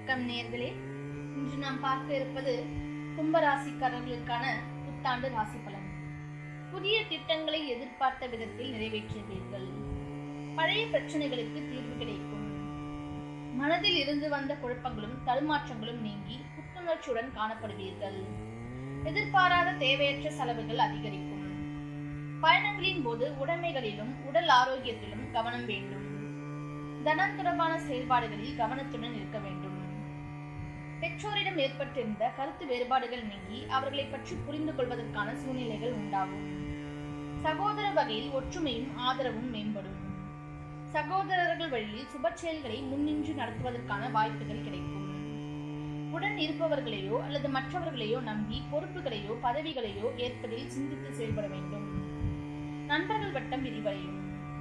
வணக்கம் நேர்களே இன்று நாம் பார்க்க இருப்பது கும்பராசிக்காரர்களுக்கான புத்தாண்டு ராசி பலன் புதிய திட்டங்களை எதிர்பார்த்த விதத்தில் நிறைவேற்றுவீர்கள் பழைய பிரச்சனைகளுக்கு தீர்வு கிடைக்கும் மனதில் இருந்து வந்த குழப்பங்களும் தடுமாற்றங்களும் நீங்கி புத்துணர்ச்சியுடன் காணப்படுவீர்கள் எதிர்பாராத தேவையற்ற செலவுகள் அதிகரிக்கும் பயணங்களின் போது உடைமைகளிலும் உடல் ஆரோக்கியத்திலும் கவனம் வேண்டும் தனம் தொடர்பான செயல்பாடுகளில் கவனத்துடன் இருக்க வேண்டும் பெற்றோரிடம் ஏற்பட்டிருந்த கருத்து வேறுபாடுகள் நீங்கி அவர்களை பற்றி புரிந்து கொள்வதற்கான சூழ்நிலைகள் உண்டாகும் சகோதர வகையில் ஒற்றுமையும் ஆதரவும் மேம்படும் சகோதரர்கள் வழியில் சுப செயல்களை முன்னின்று நடத்துவதற்கான வாய்ப்புகள் கிடைக்கும் உடன் இருப்பவர்களையோ அல்லது மற்றவர்களையோ நம்பி பொறுப்புகளையோ பதவிகளையோ ஏற்பதில் சிந்தித்து செயல்பட வேண்டும் நண்பர்கள் வட்டம் விரிவடையும்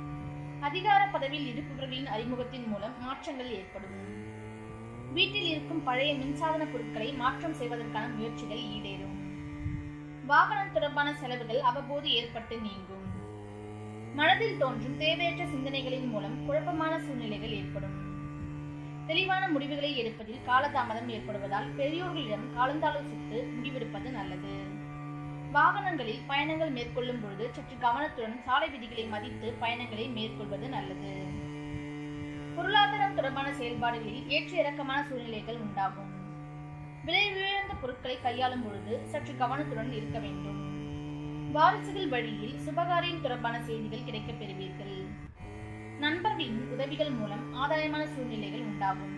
அதிகார பதவியில் இருப்பவர்களின் அறிமுகத்தின் மூலம் மாற்றங்கள் ஏற்படும் வீட்டில் இருக்கும் பழைய மின்சாதன பொருட்களை மாற்றம் செய்வதற்கான முயற்சிகள் ஈடேறும் வாகனம் தொடர்பான செலவுகள் அவ்வப்போது ஏற்பட்டு நீங்கும் மனதில் தோன்றும் தேவையற்ற சிந்தனைகளின் மூலம் குழப்பமான சூழ்நிலைகள் ஏற்படும் தெளிவான முடிவுகளை எடுப்பதில் காலதாமதம் ஏற்படுவதால் பெரியோர்களிடம் கலந்தாலோசித்து முடிவெடுப்பது நல்லது வாகனங்களில் பயணங்கள் மேற்கொள்ளும் பொழுது சற்று கவனத்துடன் சாலை விதிகளை மதித்து பயணங்களை மேற்கொள்வது நல்லது பொருளாதாரம் தொடர்பான செயல்பாடுகளில் ஏற்ற இறக்கமான சூழ்நிலைகள் உண்டாகும் விலை உயர்ந்த பொருட்களை கையாளும் பொழுது சற்று கவனத்துடன் இருக்க வேண்டும் வாரிசுகள் வழியில் சுபகாரியம் தொடர்பான செய்திகள் கிடைக்கப் பெறுவீர்கள் நண்பர்களின் உதவிகள் மூலம் ஆதாயமான சூழ்நிலைகள் உண்டாகும்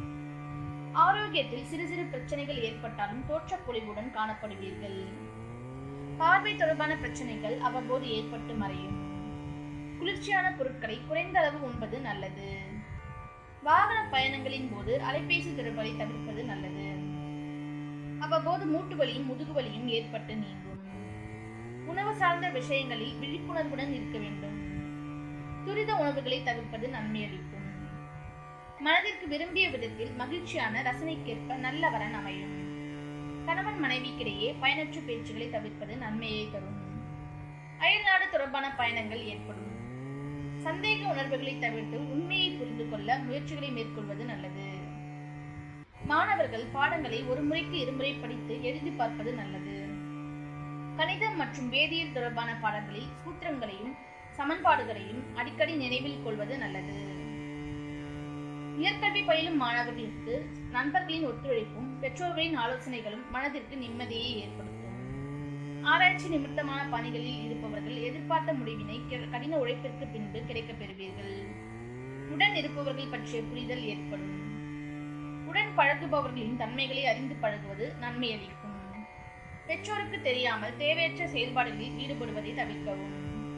ஆரோக்கியத்தில் சிறு சிறு பிரச்சனைகள் ஏற்பட்டாலும் தோற்றப்பொழிவுடன் காணப்படுவீர்கள் பார்வை தொடர்பான பிரச்சனைகள் அவ்வப்போது ஏற்பட்டு மறையும் குளிர்ச்சியான பொருட்களை குறைந்த அளவு உண்பது நல்லது வாகன பயணங்களின் போது அலைபேசி தொடர்பை தவிர்ப்பது நல்லது அவ்வப்போது மூட்டு வலியும் முதுகு வலியும் ஏற்பட்டு நீங்கும் உணவு சார்ந்த விஷயங்களில் விழிப்புணர்வுடன் இருக்க வேண்டும் துரித உணவுகளை தவிர்ப்பது நன்மை அளிக்கும் மனதிற்கு விரும்பிய விதத்தில் மகிழ்ச்சியான ரசனைக்கேற்ப நல்ல வரன் அமையும் கணவன் மனைவிக்கிடையே பயனற்ற பேச்சுகளை தவிர்ப்பது நன்மையை தரும் அயல்நாடு தொடர்பான பயணங்கள் ஏற்படும் சந்தேக உணர்வுகளை தவிர்த்து உண்மையை புரிந்து கொள்ள முயற்சிகளை மேற்கொள்வது நல்லது மாணவர்கள் பாடங்களை ஒரு முறைக்கு இருமுறை படித்து எழுதி பார்ப்பது நல்லது கணிதம் மற்றும் வேதியியல் தொடர்பான பாடங்களில் சூத்திரங்களையும் சமன்பாடுகளையும் அடிக்கடி நினைவில் கொள்வது நல்லது உயர்கல்வி பயிலும் மாணவர்களுக்கு நண்பர்களின் ஒத்துழைப்பும் பெற்றோர்களின் ஆலோசனைகளும் மனதிற்கு நிம்மதியை ஏற்படுத்தும் ஆராய்ச்சி நிமித்தமான பணிகளில் இருப்பவர்கள் எதிர்பார்த்த முடிவினை கடின உழைப்பிற்கு பின்பு கிடைக்கப் பெறுவீர்கள் உடன் இருப்பவர்கள் பற்றிய புரிதல் ஏற்படும் உடன் பழகுபவர்களின் தன்மைகளை அறிந்து பழகுவது நன்மை அளிக்கும் பெற்றோருக்கு தெரியாமல் தேவையற்ற செயல்பாடுகளில் ஈடுபடுவதை தவிர்க்கவும்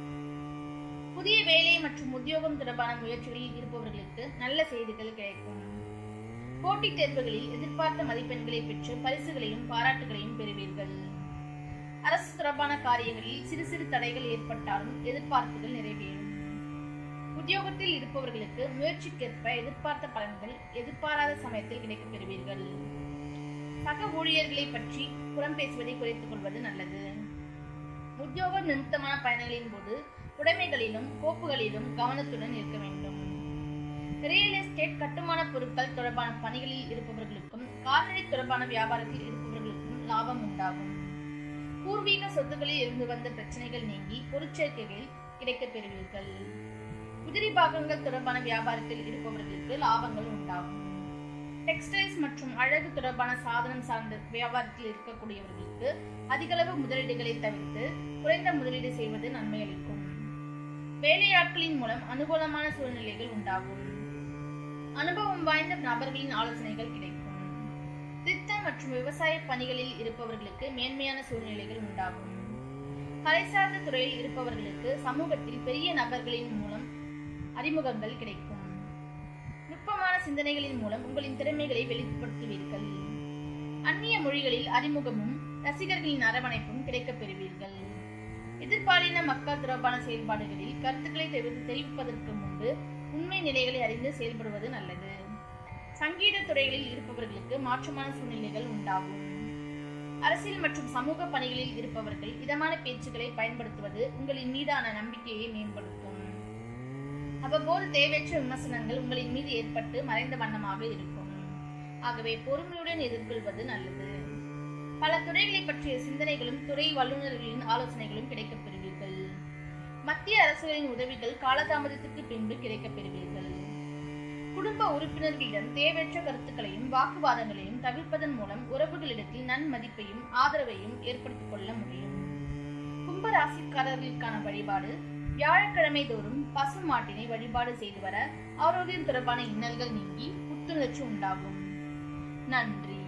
புதிய வேலை மற்றும் உத்தியோகம் தொடர்பான முயற்சிகளில் இருப்பவர்களுக்கு நல்ல செய்திகள் கிடைக்கும் போட்டித் தேர்வுகளில் எதிர்பார்த்த மதிப்பெண்களை பெற்று பரிசுகளையும் பாராட்டுகளையும் பெறுவீர்கள் அரசு தொடர்பான காரியங்களில் சிறு சிறு தடைகள் ஏற்பட்டாலும் எதிர்பார்ப்புகள் நிறைவேறும் உத்தியோகத்தில் இருப்பவர்களுக்கு முயற்சிக்கேற்ப எதிர்பார்த்த பலன்கள் எதிர்பாராத சமயத்தில் கிடைக்கப் பெறுவீர்கள் சக ஊழியர்களை பற்றி புறம் பேசுவதை குறைத்துக் கொள்வது நல்லது உத்தியோக நிமித்தமான பயணங்களின் போது உடைமைகளிலும் கோப்புகளிலும் கவனத்துடன் இருக்க வேண்டும் ரியல் எஸ்டேட் கட்டுமான பொருட்கள் தொடர்பான பணிகளில் இருப்பவர்களுக்கும் கால்நடை தொடர்பான வியாபாரத்தில் இருப்பவர்களுக்கும் லாபம் உண்டாகும் பூர்வீக சொத்துக்களில் இருந்து வந்த பிரச்சனைகள் நீங்கி பொருட்சேர்க்கைகள் கிடைக்கப் பெறுவீர்கள் குதிரை பாகங்கள் தொடர்பான வியாபாரத்தில் இருப்பவர்களுக்கு லாபங்கள் உண்டாகும் டெக்ஸ்டைல்ஸ் மற்றும் அழகு தொடர்பான சாதனம் சார்ந்த வியாபாரத்தில் இருக்கக்கூடியவர்களுக்கு அதிகளவு முதலீடுகளை தவிர்த்து குறைந்த முதலீடு செய்வது நன்மை அளிக்கும் வேலையாட்களின் மூலம் அனுகூலமான சூழ்நிலைகள் உண்டாகும் அனுபவம் வாய்ந்த நபர்களின் ஆலோசனைகள் கிடைக்கும் திட்ட மற்றும் விவசாய பணிகளில் இருப்பவர்களுக்கு மேன்மையான சூழ்நிலைகள் உண்டாகும் கலை சார்ந்த துறையில் இருப்பவர்களுக்கு சமூகத்தில் பெரிய நபர்களின் மூலம் அறிமுகங்கள் கிடைக்கும் நுட்பமான சிந்தனைகளின் மூலம் உங்களின் திறமைகளை வெளிப்படுத்துவீர்கள் அந்நிய மொழிகளில் அறிமுகமும் ரசிகர்களின் அரவணைப்பும் கிடைக்கப் பெறுவீர்கள் எதிர்பாலின மக்கள் தொடர்பான செயல்பாடுகளில் கருத்துக்களை தெரிவிப்பதற்கு முன்பு உண்மை நிலைகளை அறிந்து செயல்படுவது நல்லது சங்கீத துறைகளில் இருப்பவர்களுக்கு மாற்றமான சூழ்நிலைகள் உண்டாகும் அரசியல் மற்றும் சமூக பணிகளில் இருப்பவர்கள் இதமான பேச்சுக்களை பயன்படுத்துவது உங்களின் மீதான நம்பிக்கையை மேம்படுத்தும் அவ்வப்போது தேவையற்ற விமர்சனங்கள் உங்களின் மீது ஏற்பட்டு மறைந்த வண்ணமாக இருக்கும் ஆகவே பொறுமையுடன் எதிர்கொள்வது நல்லது பல துறைகளை பற்றிய சிந்தனைகளும் துறை வல்லுநர்களின் ஆலோசனைகளும் கிடைக்கப் பெறுவீர்கள் மத்திய அரசுகளின் உதவிகள் காலதாமதத்துக்கு பின்பு கிடைக்கப் பெறுவீர்கள் குடும்ப உறுப்பினர்களிடம் தேவையற்ற கருத்துக்களையும் வாக்குவாதங்களையும் தவிர்ப்பதன் மூலம் உறவுகளிடத்தில் நன்மதிப்பையும் ஆதரவையும் ஏற்படுத்திக் கொள்ள முடியும் கும்ப ராசிக்காரர்களுக்கான வழிபாடு வியாழக்கிழமை தோறும் பசு மாட்டினை வழிபாடு செய்து வர ஆரோக்கியம் தொடர்பான இன்னல்கள் நீங்கி புத்துணர்ச்சி உண்டாகும் நன்றி